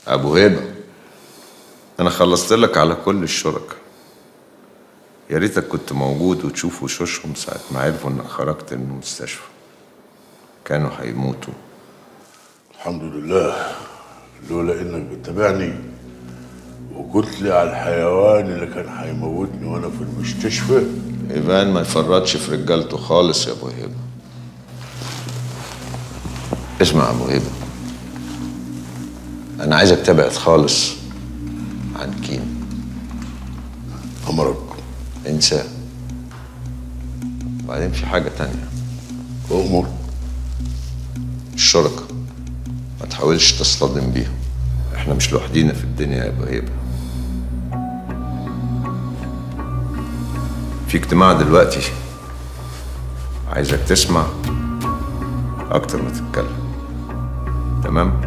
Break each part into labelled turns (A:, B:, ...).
A: ابو هبه انا خلصت لك على كل الشركاء يا ريتك كنت موجود وتشوف وشوشهم ساعة ما عرفوا انك خرجت من المستشفى كانوا هيموتوا
B: الحمد لله لولا انك بتتابعني وقلت لي على الحيوان اللي كان هيموتني وانا في المستشفى
A: ايفان ما يفرطش في رجالته خالص يا ابو هبه اسمع يا ابو هبه انا عايزك تبعد خالص عن كين
B: امرك
A: انساه وبعدين في حاجه تانية
B: امر
A: الشركاء ما تحاولش تصطدم بيهم احنا مش لوحدينا في الدنيا يا ابو هيبه في اجتماع دلوقتي عايزك تسمع اكتر ما تتكلم تمام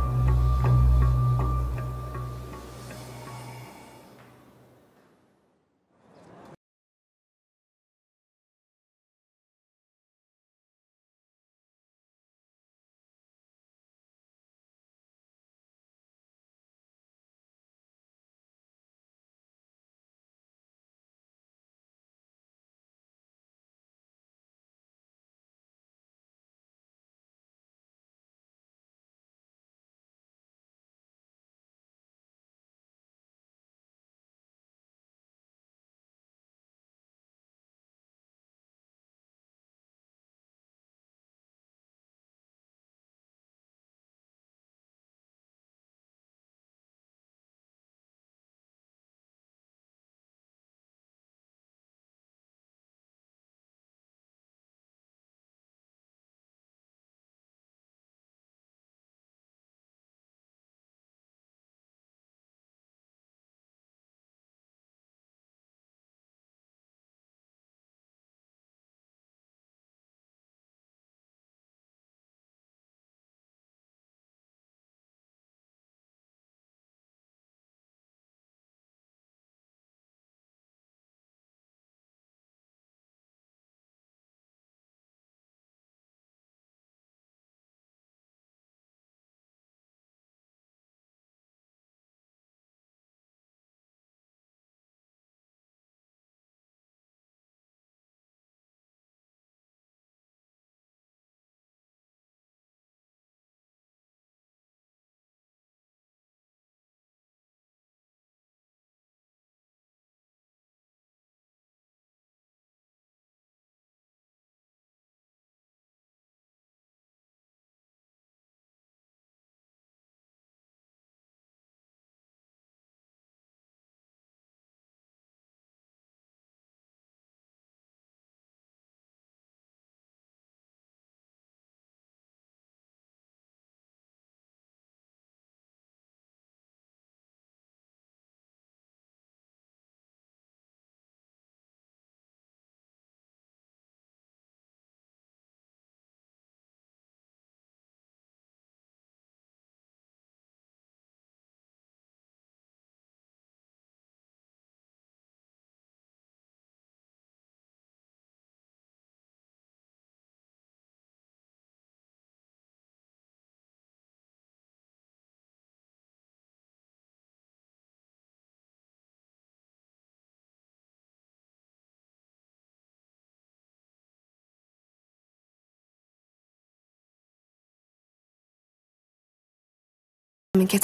C: من كده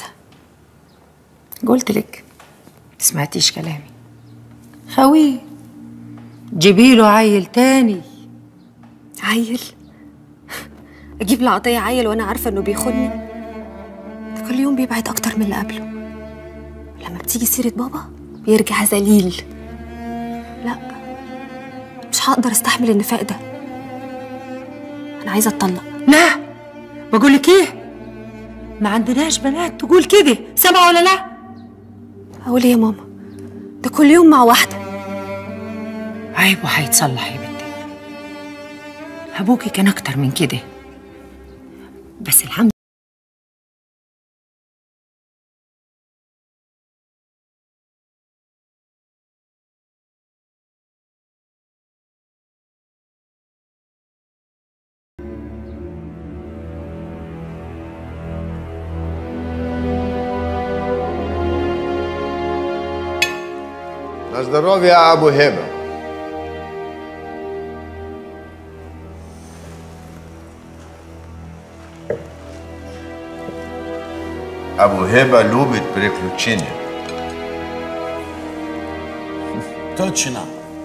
D: قلت لك سمعتيش كلامي خويه جيبيله عيل تاني
C: عيل اجيب لعطيه عيل وانا عارفه انه بيخوني ده كل يوم بيبعد اكتر من اللي قبله لما بتيجي سيره بابا بيرجع ذليل لا مش هقدر استحمل النفاق ده انا عايزه اتطلق
D: لا بقول لك ايه ما عندناش بنات تقول كده سامعه ولا لا
C: اقول ايه يا ماما ده كل يوم مع واحده
D: عيب وهيتصلح يا بنتي ابوكي كان اكتر من كده بس الحمد
A: На здоровье Абу Хеба. Абу Хеба любит приключения.
B: точно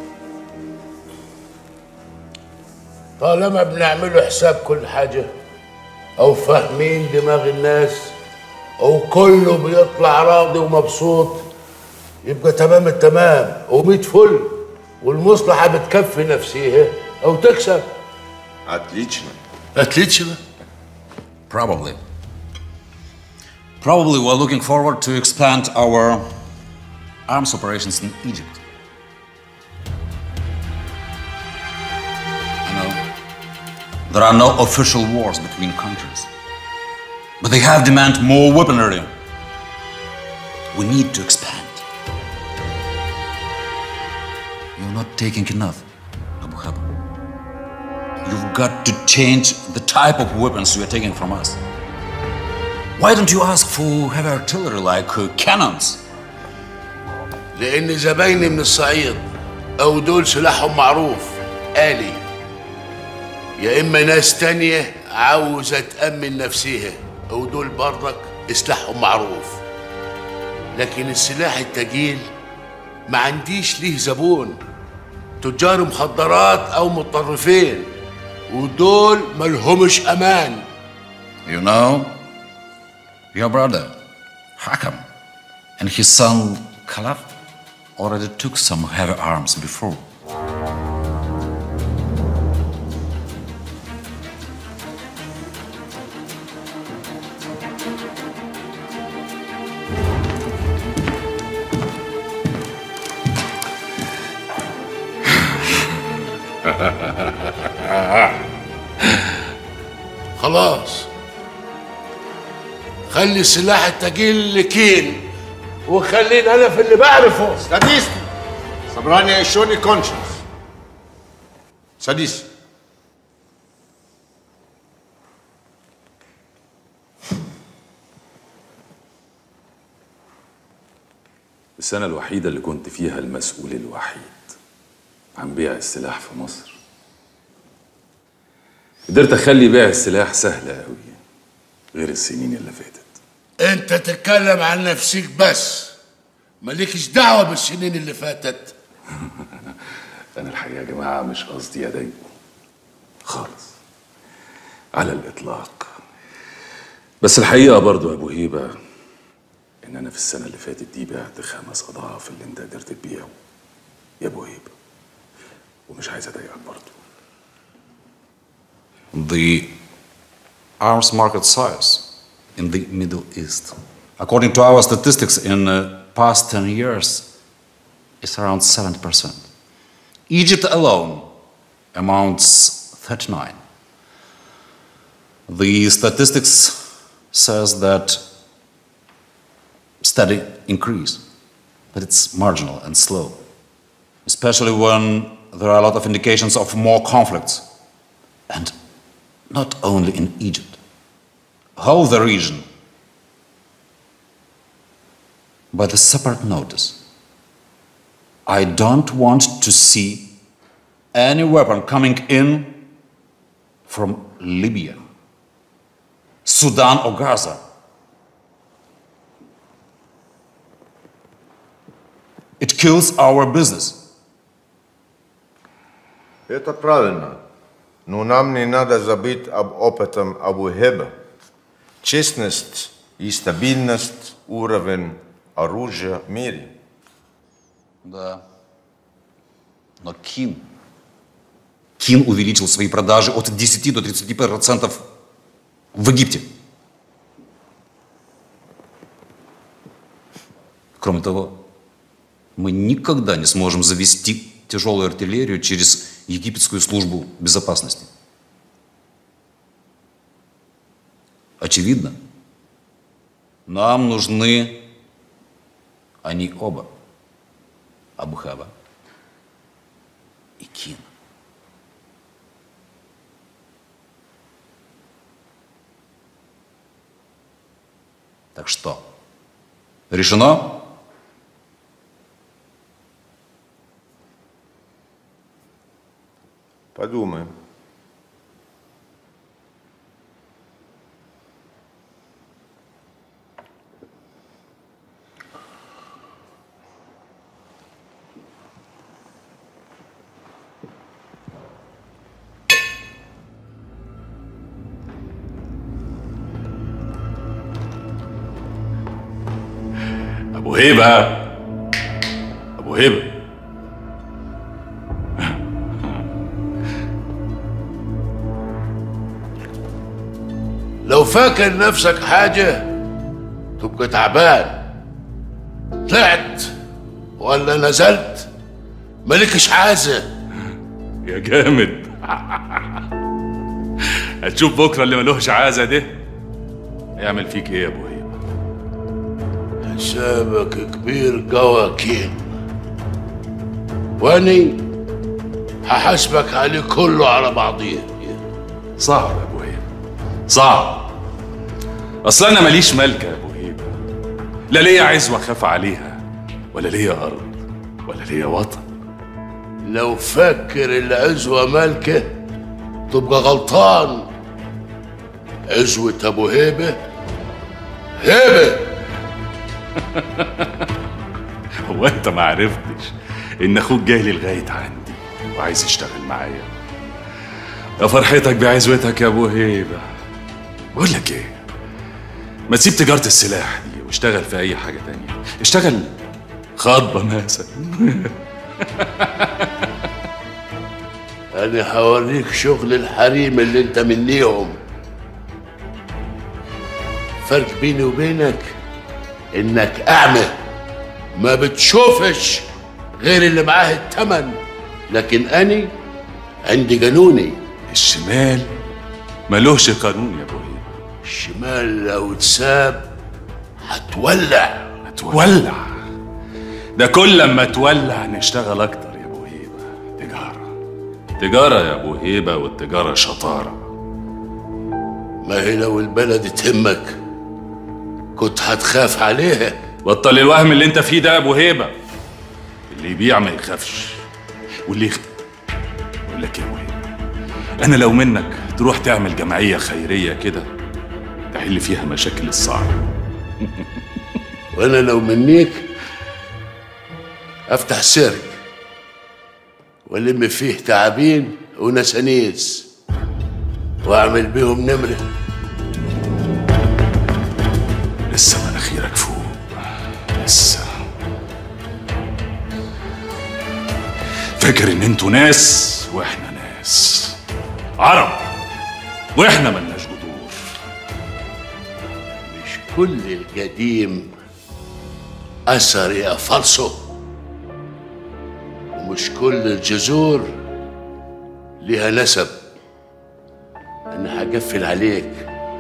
B: طالما بنعمله حساب كل حاجة أو فاهمين دماغ الناس أو كله بيطلع راضي ومبسوط يبقى تمام التمام وميت فل والمصلحة بتكفي نفسيها أو تكسب
A: Отлично.
B: أتليتش
E: Probably. Probably we're looking forward to expand our arms operations in Egypt. I know there are no official wars between countries, but they have demand more weaponry. We need to expand. You're not taking enough, Abu Haba. You've got to change the type of weapons you are taking from us. Why don't you ask for heavy artillery like uh, cannons?
B: لأن زبايني من الصعيد أو دول سلاحهم معروف آلي يا إما ناس تانية عاوزة تأمن نفسيها أو دول برضك سلاحهم معروف لكن السلاح التقيل ما عنديش ليه زبون تجار مخدرات أو متطرفين ودول ملهمش أمان
E: You know, your brother, Hakam, and his son, Khalaf, already took some heavy arms before.
B: خلاص خلي السلاح التقيل لكين وخليني انا في اللي بعرفه
A: Садись! Собрание еще не кончилось. Садись.
F: السنة الوحيدة اللي كنت فيها المسؤول الوحيد عن بيع السلاح في مصر قدرت أخلي بيع السلاح سهل أوي غير السنين اللي فاتت
B: انت تتكلم عن نفسك بس مالكش دعوه بالسنين اللي فاتت
F: أنا الحقيقة يا جماعة مش قصدي أضايقكم خالص على الإطلاق بس الحقيقة برضو يا أبو هيبة إن أنا في السنة اللي فاتت دي بعت خمس أضعاف اللي أنت قدرت تبيعه يا أبو هيبة ومش عايز أضايقك برضو
E: the arms market size in the Middle East. According to our statistics in the past 10 years, is around 70%. Egypt alone amounts 39. The statistics says that steady increase, but it's marginal and slow, especially when there are a lot of indications of more conflicts and not only in Egypt, whole the region, by the separate notice. I don't want to see any weapon coming in from Libya, Sudan, or Gaza. It kills our business.
A: Это правильно. Но нам не надо забыть об опытом Абу Хеба. Честность и стабильность – уровень оружия в мире.
E: Да. Но Кин... Кин увеличил свои продажи от 10 до 30% в Египте. Кроме того, мы никогда не сможем завести тяжелую артиллерию через египетскую службу безопасности. Очевидно, нам нужны они оба. Абухаба и Кин. Так что, решено?
A: خدوه
F: ابو هيبه ابو هيبه
B: لو فاكر نفسك حاجة تبقى تعبان طلعت ولا نزلت مالكش حازة
F: يا جامد هتشوف بكره اللي ملوش عازه ده هيعمل فيك ايه يا ابو هيبه
B: حسابك كبير قواكين واني هحاسبك عليه كله على بعضيه
F: صعب يا ابو هيبه صعب اصل انا ماليش ملكه يا ابو هيبه لا ليا عزوه اخاف عليها ولا ليا ارض ولا ليا وطن
B: لو فكر العزوة مالكة تبقى غلطان عزوة أبو هيبة هيبة
F: هو انت ما عرفتش ان اخوك جاي لي لغايه عندي وعايز يشتغل معايا يا فرحتك بعزوتك يا ابو هيبه بقول لك ايه ما تسيب تجاره السلاح دي واشتغل في اي حاجه تانية اشتغل خطبه مثلا
B: أنا هوريك شغل الحريم اللي أنت منيهم فرق بيني وبينك إنك أعمى ما بتشوفش غير اللي معاه التمن لكن أنا عندي قانوني
F: الشمال ملوش قانون يا ابو هيبه
B: الشمال لو اتساب هتولع
F: هتولع ده كل لما تولع نشتغل اكتر يا ابو هيبه تجاره تجاره يا ابو هيبه والتجاره شطاره
B: ما هي لو البلد تهمك كنت هتخاف عليها
F: بطل الوهم اللي انت فيه ده يا ابو هيبه اللي يبيع ما يخافش واللي يخ... اقول لك يا ابو هيبه انا لو منك تروح تعمل جمعيه خيريه كده تحل فيها مشاكل الصعب
B: وانا لو منيك افتح سيرك والم فيه تعابين ونسانيس واعمل بيهم نمره
F: لسه مناخيرك فوق لسه فاكر ان انتوا ناس واحنا ناس عرب واحنا ملناش جذور
B: مش كل القديم اثر يا فالصو ومش كل الجذور ليها نسب انا هقفل عليك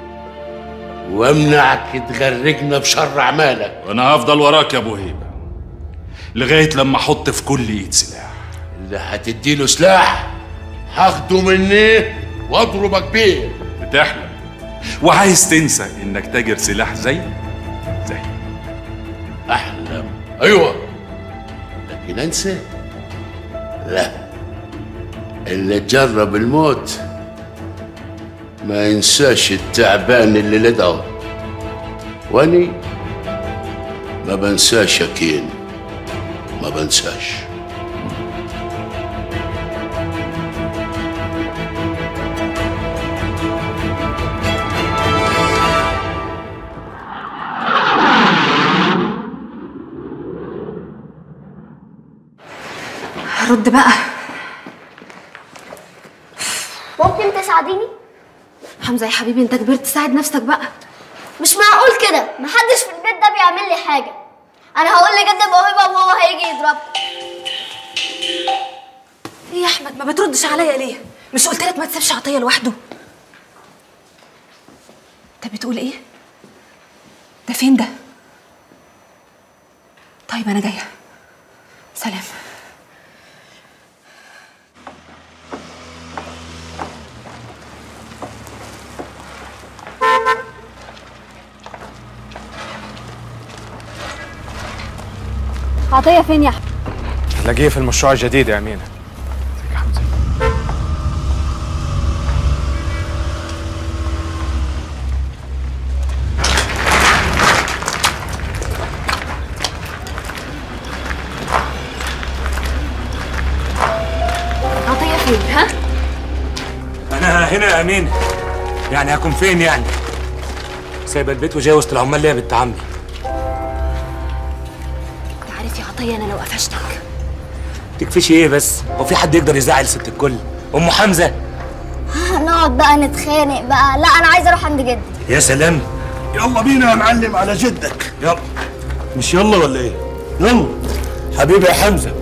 B: وامنعك تغرقنا بشر اعمالك
F: وانا هفضل وراك يا ابو هيبه لغايه لما احط في كل ايد سلاح
B: اللي هتديله سلاح هاخده مني واضربك بيه
F: بتحلم وعايز تنسى انك تاجر سلاح زي زي
B: احلم ايوه لكن انسى لا اللي جرب الموت ما ينساش التعبان اللي لدعه واني ما بنساش اكين ما بنساش
C: رد بقى
G: ممكن تساعديني؟
C: حمزه يا حبيبي انت كبرت ساعد نفسك بقى
G: مش معقول كده محدش في البيت ده بيعمل لي حاجة أنا هقول لجد موهبة وهو هيجي يضربك
C: ايه يا احمد ما بتردش عليا ليه مش قلت لك ما تسيبش عطيه لوحده انت بتقول ايه ده فين ده طيب انا جايه سلام
G: عطية فين يا أحمد؟
H: لاقيه في المشروع الجديد يا أمينة يا امين يعني هكون فين يعني سايب البيت وجاي وسط العمال ليه يا بنت عمي
C: انت عارف يا عطيه انا لو قفشتك
H: تكفيش ايه بس هو في حد يقدر يزعل ست الكل ام حمزه
G: هنقعد بقى نتخانق بقى لا انا عايزه اروح عند جدي
H: يا سلام
B: يلا بينا يا معلم على جدك
H: يلا
B: مش يلا ولا ايه يلا حبيبي يا حمزه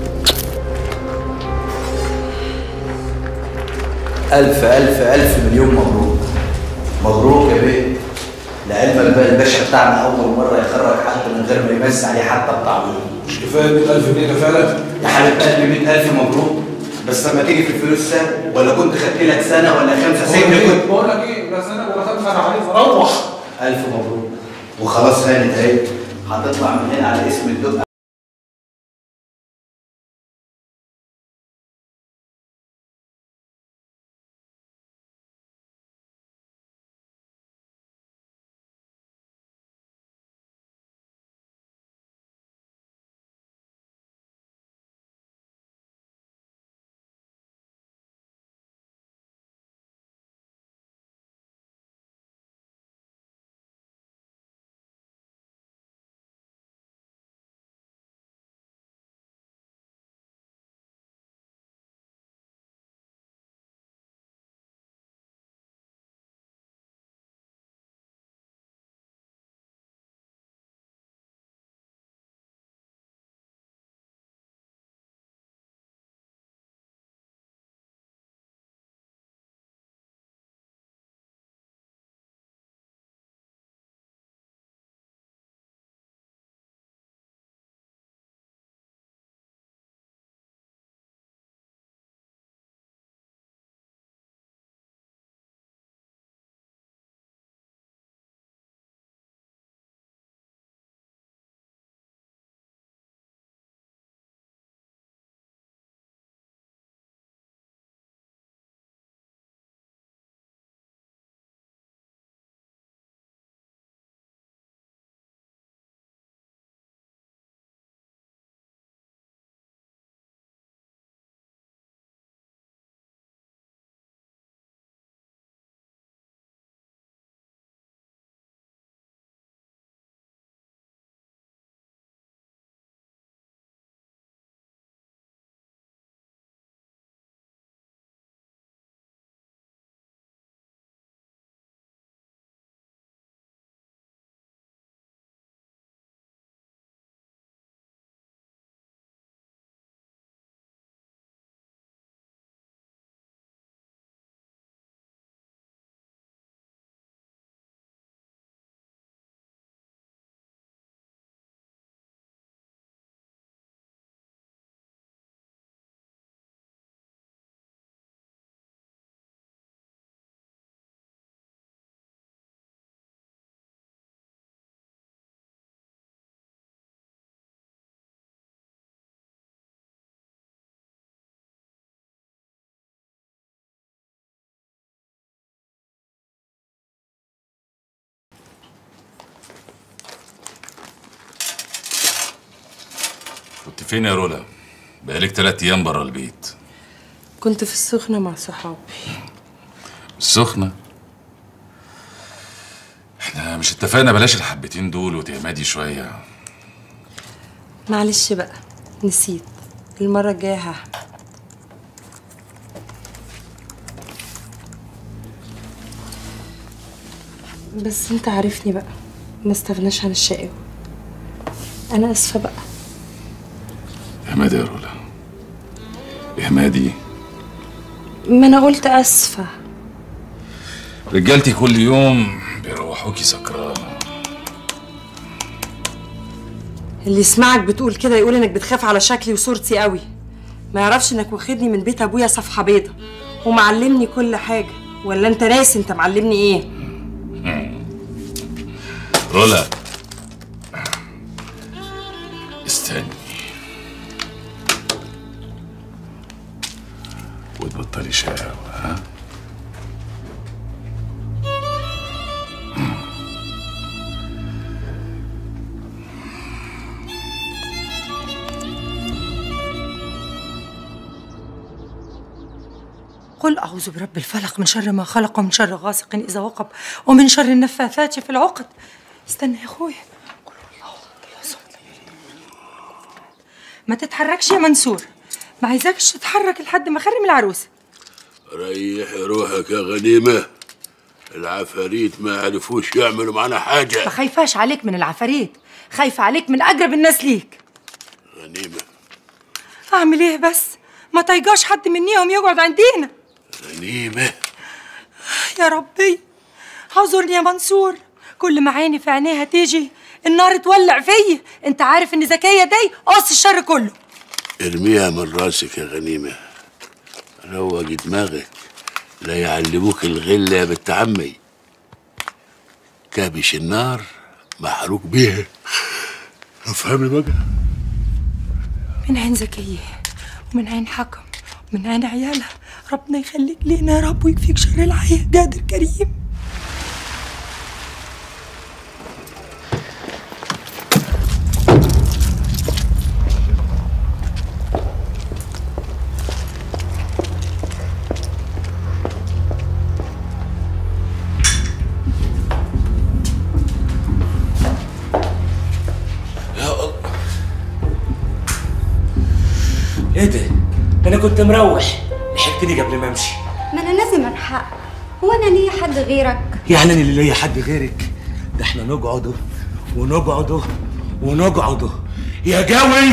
I: ألف ألف ألف مليون مبروك مبروك يا بيه لعلمك بقى الباشا بتاعنا أول مرة يخرج حد من غير ما يمس عليه حتى بتعويض
F: مش كفايه 100000 جنيه فعلا
I: يا حبيب قلبي 100000 مبروك بس لما تيجي في الفلوس سنة ولا كنت خدت لك سنة ولا خمسة سنة كنت
F: بقول لك ايه لا سنه ولا خمسه انا عايز اروح
I: ألف مبروك وخلاص هانت أهي هتطلع من هنا على اسم الدق
F: كنت فين يا رولا بقالك تلات ايام بره البيت
J: كنت في السخنة مع صحابي
F: السخنه احنا مش اتفقنا بلاش الحبتين دول وتهمدي شويه
J: معلش بقى نسيت المرة الجاية هحمد بس انت عارفني بقى ما استغناش عن الشقاوة انا اسفة بقى
F: اهمدي يا رولا اهمدي
J: ما انا قلت اسفة
F: رجالتي كل يوم بيروحوكي سكرانه
J: اللي يسمعك بتقول كده يقول انك بتخاف على شكلي وصورتي قوي ما يعرفش انك واخدني من بيت ابويا صفحة بيضة ومعلمني كل حاجة ولا انت ناسي انت معلمني ايه
F: رولا استني وتبطلي شقاوة ها
D: قل أعوذ برب الفلق من شر ما خلق ومن شر غاسق إذا وقب ومن شر النفاثات في العقد استنى يا أخويا قل الله الله صمد. ما تتحركش يا منصور ما عايزاكش تتحرك لحد ما أخرم العروسة
B: ريح روحك يا غنيمة العفاريت ما عرفوش يعملوا معانا
D: ما
B: حاجة
D: خايفاش عليك من العفاريت خايفة عليك من أقرب الناس ليك
B: غنيمة
D: أعمل إيه بس ما طايقاش حد منيهم يقعد عندنا
B: غنيمة
D: يا ربي اعذرني يا منصور كل ما عيني في عينيها تيجي النار تولع فيا انت عارف ان زكية دي قص الشر كله
B: ارميها من راسك يا غنيمة روق دماغك لا يعلموك الغل يا بنت عمي كابش النار محروق بيها افهمي بقى
D: من عين زكية ومن عين حكم ومن عين عيالها ربنا يخليك لينا يا رب ويكفيك شر الحياة قادر كريم
H: ايه ده؟ انا كنت مروح لحقتني قبل ما امشي
K: ما انا لازم الحق هو انا ليا حد غيرك
H: يعني انا اللي ليا حد غيرك ده احنا نقعدوا ونقعدوا ونقعدوا يا جوي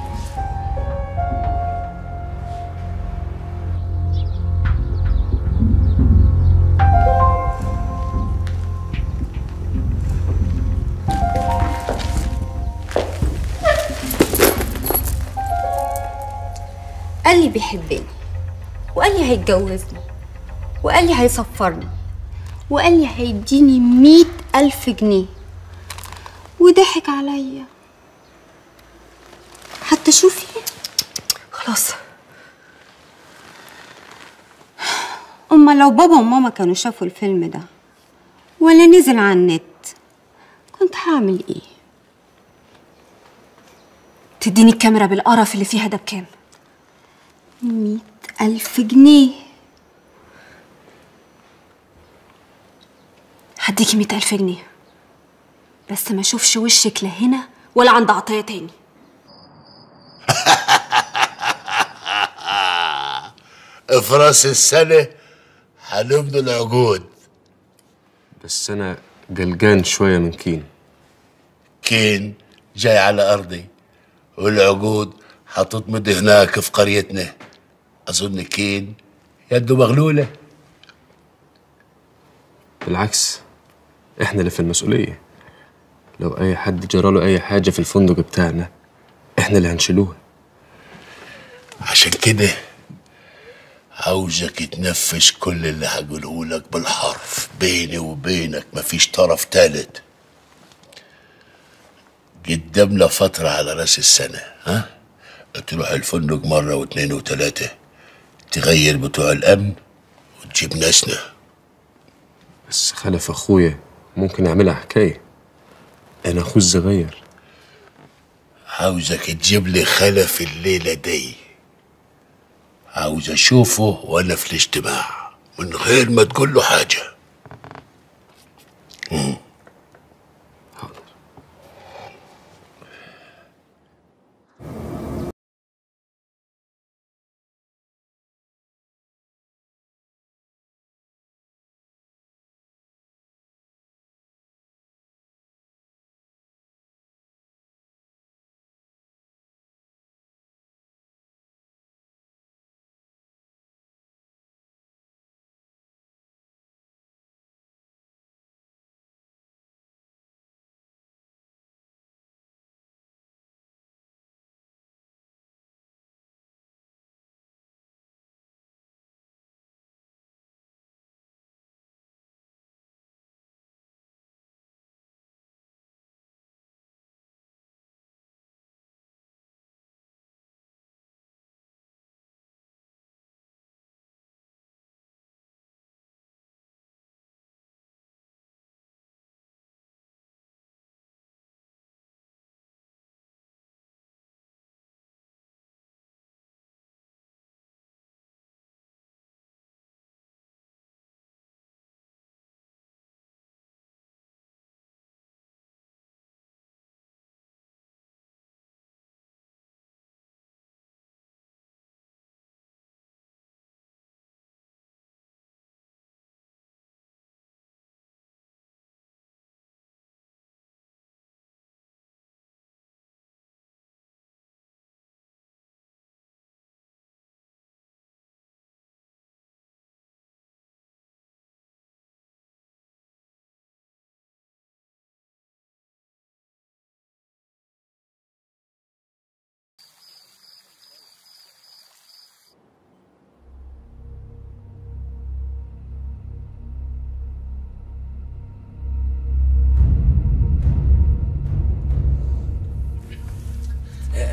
K: قال لي بيحبني وقال لي هيتجوزني وقال لي هيسفرني وقال لي هيديني مية ألف جنيه وضحك عليا حتى شوفي
C: خلاص
K: أما لو بابا وماما كانوا شافوا الفيلم ده ولا نزل على النت كنت هعمل ايه
C: تديني الكاميرا بالقرف اللي فيها ده بكام
K: مية ألف جنيه
C: هديكي مئة ألف جنيه بس ما اشوفش وشك لا هنا ولا عند عطية تاني
B: في راس السنة هنبني العقود
L: بس انا قلقان شويه من كين
B: كين جاي على أرضي والعقود هتطمد هناك في قريتنا أظن كين يده مغلولة
L: بالعكس احنا اللي في المسؤوليه لو اي حد جراله اي حاجه في الفندق بتاعنا احنا اللي هنشيلوها
B: عشان كده عاوزك تنفذ كل اللي هقوله لك بالحرف بيني وبينك مفيش طرف تالت قدامنا فترة على راس السنة ها تروح الفندق مرة واثنين وثلاثة تغير بتوع الأمن وتجيب ناسنا
L: بس خلف اخويا ممكن يعملها حكايه انا اخوه الصغير
B: عاوزك تجيب لي خلف الليلة دي عاوز أشوفه وأنا في الاجتماع من غير ما تقول له حاجة مم.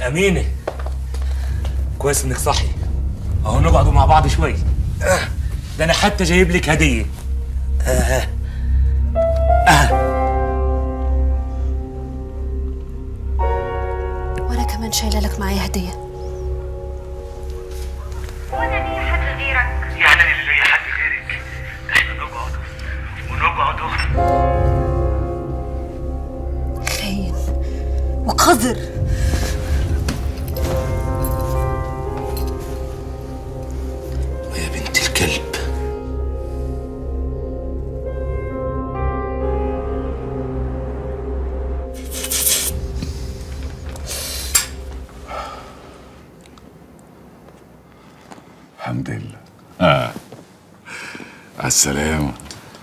H: أمينة كويس إنك صحي أهو نقعدوا مع بعض شوي آه، ده أنا حتى جايب لك هدية آه.
C: وانا كمان شايله لك معايا هديه
H: يعني أنا اللي ليا حد غيرك ده إحنا نقعدوا ونقعدوا
C: خاين وقذر
B: يا بنت الكلب
F: الحمد لله آه. على السلامة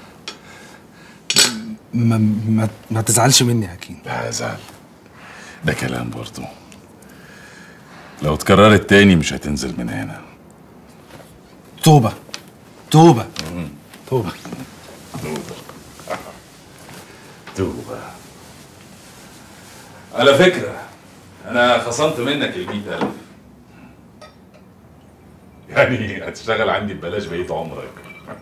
L: ما, ما, ما تزعلش مني يا حكيم
F: لا ازعل ده كلام برضه لو اتكررت تاني مش هتنزل من هنا
L: توبة توبة توبة
F: توبة توبة على فكرة أنا خصمت منك المية ألف يعني هتشتغل عندي ببلاش بقية عمرك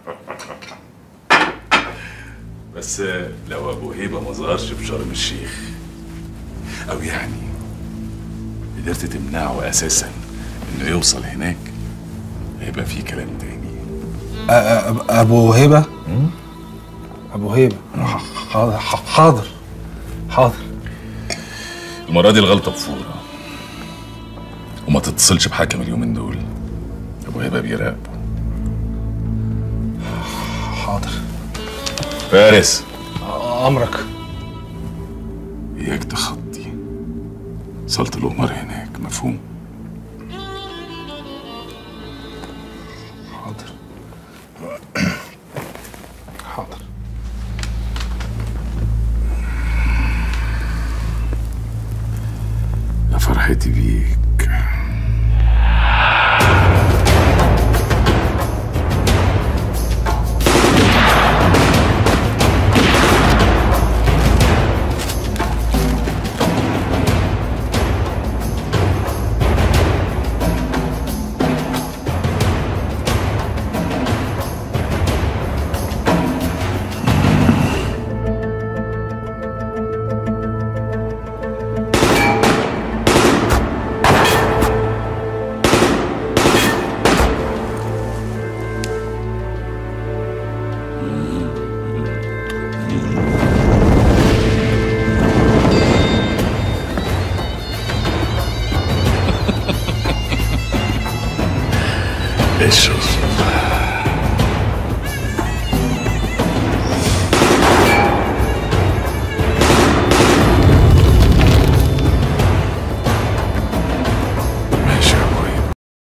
F: بس لو أبو هيبة ما ظهرش في شرم الشيخ أو يعني قدرت تمنعه أساسا إنه يوصل هناك هيبقى في كلام تاني
L: أ- أ- أبو هبة أبو هبة حاضر حاضر حاضر
F: المرة دي الغلطة بفورة وما تتصلش بحكم اليومين دول أبو هبة بيراقبه
L: حاضر
F: فارس
L: أمرك
F: إياك تخطي صلت الأمر هناك مفهوم
L: حاضر حاضر
F: يا فرحتي بيك اشرب ماشي يا ابوي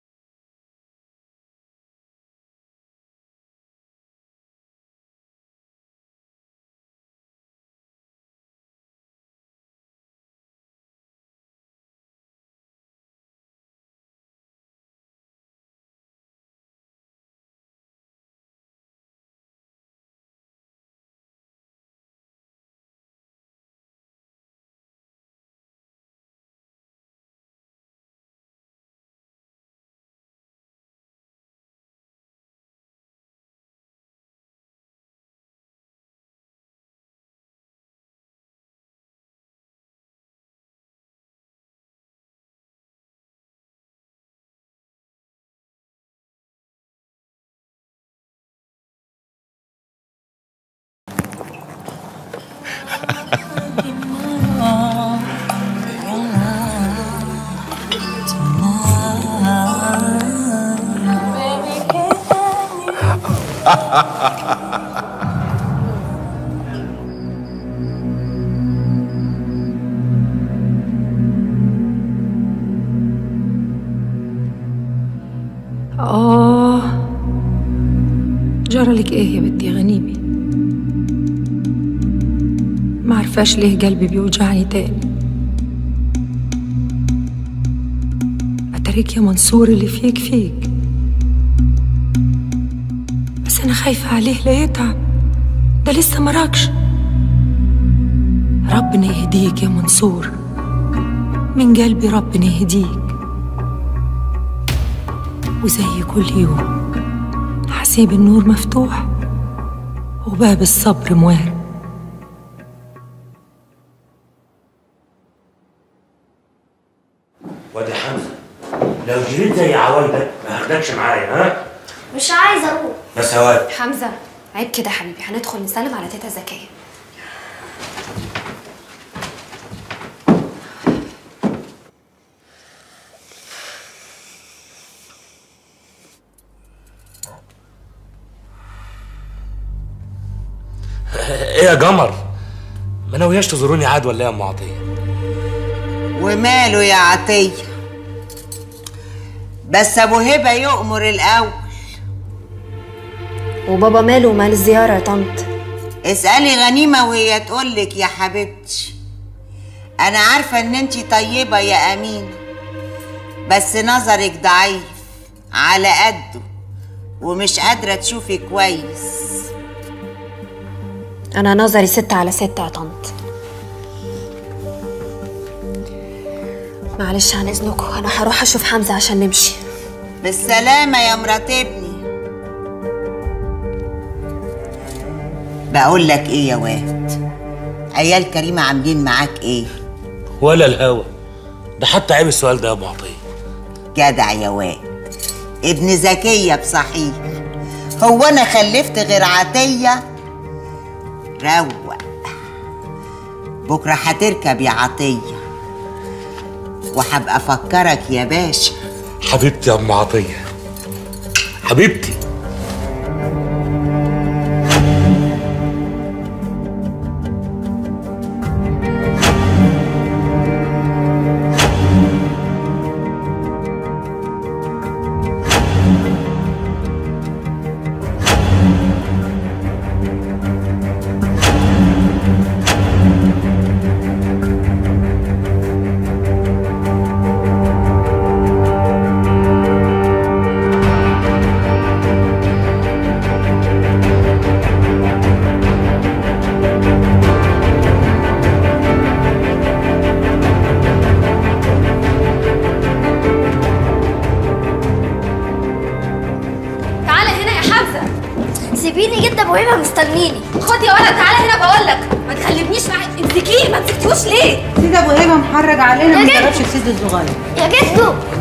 D: آه جرالك إيه يا بنتي يا غنيمة ما عرفاش ليه قلبي بيوجعني تاني أتريك يا منصور اللي فيك فيك بس أنا خايفة عليه لا يتعب ده لسه مراكش ربنا يهديك يا منصور من قلبي ربنا يهديك وزي كل يوم هسيب النور مفتوح وباب الصبر موارب
H: وادي حمزه لو جريت زي عوايدك ما هاخدكش معايا ها
G: مش عايز اروح
H: بس هواد
C: حمزه عيب كده يا حبيبي هندخل نسلم على تيتا زكيه
H: ايه يا قمر ما ناوياش تزوروني عاد ولا ايه يا ام عطيه
M: وماله يا عطية بس أبو هبة يؤمر الأول
C: وبابا ماله ومال الزياره يا طنط
M: اسألي غنيمة وهي تقولك يا حبيبتي أنا عارفة إن انتي طيبة يا أمينة بس نظرك ضعيف على قده ومش قادرة تشوفي كويس
C: انا نظري ستة على ستة يا طنط معلش عن اذنكم انا هروح اشوف حمزه عشان نمشي
M: بالسلامة يا مرات ابني بقول لك ايه يا واد عيال كريمة عاملين معاك ايه
H: ولا الهوى ده حتى عيب السؤال ده يا ابو عطيه
M: جدع يا واد ابن زكية بصحيح هو انا خلفت غير عطية روق بكرة هتركب يا عطية وهبقى افكرك يا باشا
H: حبيبتي يا ام عطيه حبيبتي
G: تعالى هنا يا حمزه سيبيني جدا ابو هبه مستنيني خد يا ولد تعالى هنا بقول لك ما تغلبنيش معاك امسكيه ما مسكتوش ليه
K: سيد ابو هبه محرج علينا
G: يا
K: ما
G: جد.
K: جربش السيد الصغير
G: يا جدو